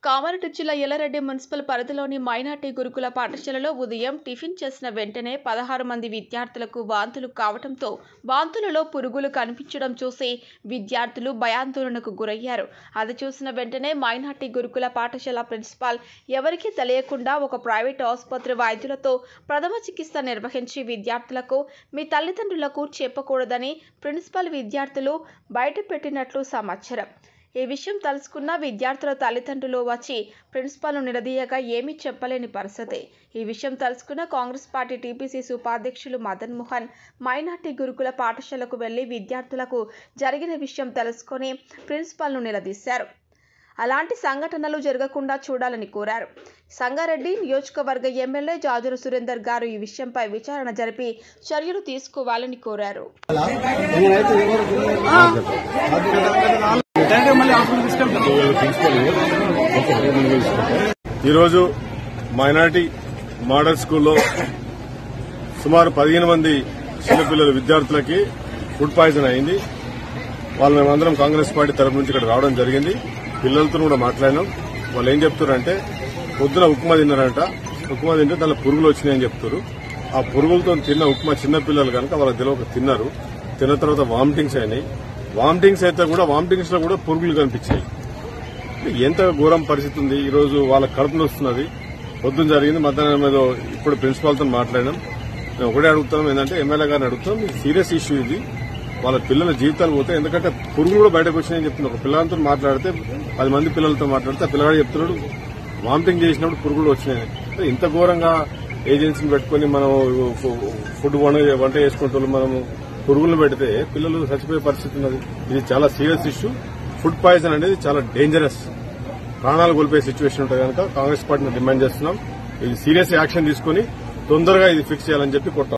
కామారెడ్డి జిల్లా ఎల్లారెడ్డి మున్సిపల్ పరిధిలోని మైనార్టీ గురుకుల పాఠశాలలో ఉదయం టిఫిన్ చేసిన వెంటనే పదహారు మంది విద్యార్థులకు వాంతులు కావడంతో వాంతులలో పురుగులు కనిపించడం చూసి విద్యార్థులు భయాందోళనకు గురయ్యారు అది చూసిన వెంటనే మైనార్టీ గురుకుల పాఠశాల ప్రిన్సిపాల్ ఎవరికీ తెలియకుండా ఒక ప్రైవేట్ ఆసుపత్రి వైద్యులతో ప్రథమ చికిత్స నిర్వహించి విద్యార్థులకు మీ తల్లిదండ్రులకు చెప్పకూడదని ప్రిన్సిపల్ విద్యార్థులు బయట పెట్టినట్లు సమాచారం ఈ విషయం తెలుసుకున్న విద్యార్థుల తల్లిదండ్రులు వచ్చి ప్రిన్సిపాల్ను నిలదీయగా ఏమీ చెప్పలేని పరిస్థితి ఈ విషయం తెలుసుకున్న కాంగ్రెస్ పార్టీ టీపీసీసీ ఉపాధ్యక్షులు మదన్ మోహన్ మైనార్టీ గురుకుల పాఠశాలకు వెళ్లి విద్యార్థులకు జరిగిన విషయం తెలుసుకొని ప్రిన్సిపాల్ను నిలదీశారు అలాంటి సంఘటనలు జరగకుండా చూడాలని కోరారు సంగారెడ్డి నియోజకవర్గ ఎమ్మెల్యే జాజుల సురేందర్ గారు ఈ విషయంపై విచారణ జరిపి చర్యలు తీసుకోవాలని కోరారు ఈరోజు మైనార్టీ మోడల్ స్కూల్లో సుమారు పదిహేను మంది చిన్నపిల్లల విద్యార్థులకి ఫుడ్ పాయిజన్ అయింది వాళ్ళు మేమందరం కాంగ్రెస్ పార్టీ తరపు నుంచి ఇక్కడ రావడం జరిగింది పిల్లలతో కూడా మాట్లాడినాం వాళ్ళు ఏం చెప్తున్నారంటే పొద్దున ఉప్మా తిన్నారంట ఉప్మా తింటే దానిలో పురుగులు వచ్చినాయని చెప్తారు ఆ పురుగులతో తిన్న ఉప్మా చిన్న పిల్లలు కనుక వాళ్ళకి తెలియక తిన్నారు తిన్న తర్వాత వామిటింగ్స్ అయినాయి వామిటింగ్స్ అయితే కూడా వామిటింగ్స్ లో కూడా పురుగులు కనిపించాయి ఎంత ఘోరం పరిస్థితి ఉంది ఈ రోజు వాళ్ళ కడుపు నొస్తున్నది పొద్దున జరిగింది మధ్యాహ్నం ఏదో ఇప్పుడు ప్రిన్సిపాల్తో మాట్లాడినాం మేము ఒకటే అడుగుతున్నాం ఏంటంటే ఎమ్మెల్యే గారిని అడుగుతాం సీరియస్ ఇష్యూ ఇది వాళ్ళ పిల్లల జీవితాలు పోతే ఎందుకంటే పురుగులు కూడా బయటకు వచ్చినాయని చెప్తున్నారు ఒక పిల్లలతో మాట్లాడితే పది మంది పిల్లలతో మాట్లాడితే ఆ పిల్లగాడు చెప్తున్నాడు వామిటింగ్ చేసినప్పుడు పురుగులు వచ్చినాయని అంటే ఇంత ఘోరంగా ఏజెన్సీని పెట్టుకుని మనం ఫుడ్ వంట వంట చేసుకుంటూ మనము పురుగులను పెడితే పిల్లలు చచ్చిపోయే పరిస్థితి ఉన్నది ఇది చాలా సీరియస్ ఇష్యూ ఫుడ్ పాయిజన్ అనేది చాలా డేంజరస్ ప్రాణాలు కోల్పోయే సిచ్యువేషన్ ఉంటుంది కనుక కాంగ్రెస్ పార్టీని డిమాండ్ చేస్తున్నాం ఇది సీరియస్ యాక్షన్ తీసుకుని తొందరగా ఇది ఫిక్స్ చేయాలని చెప్పి కొట్టాం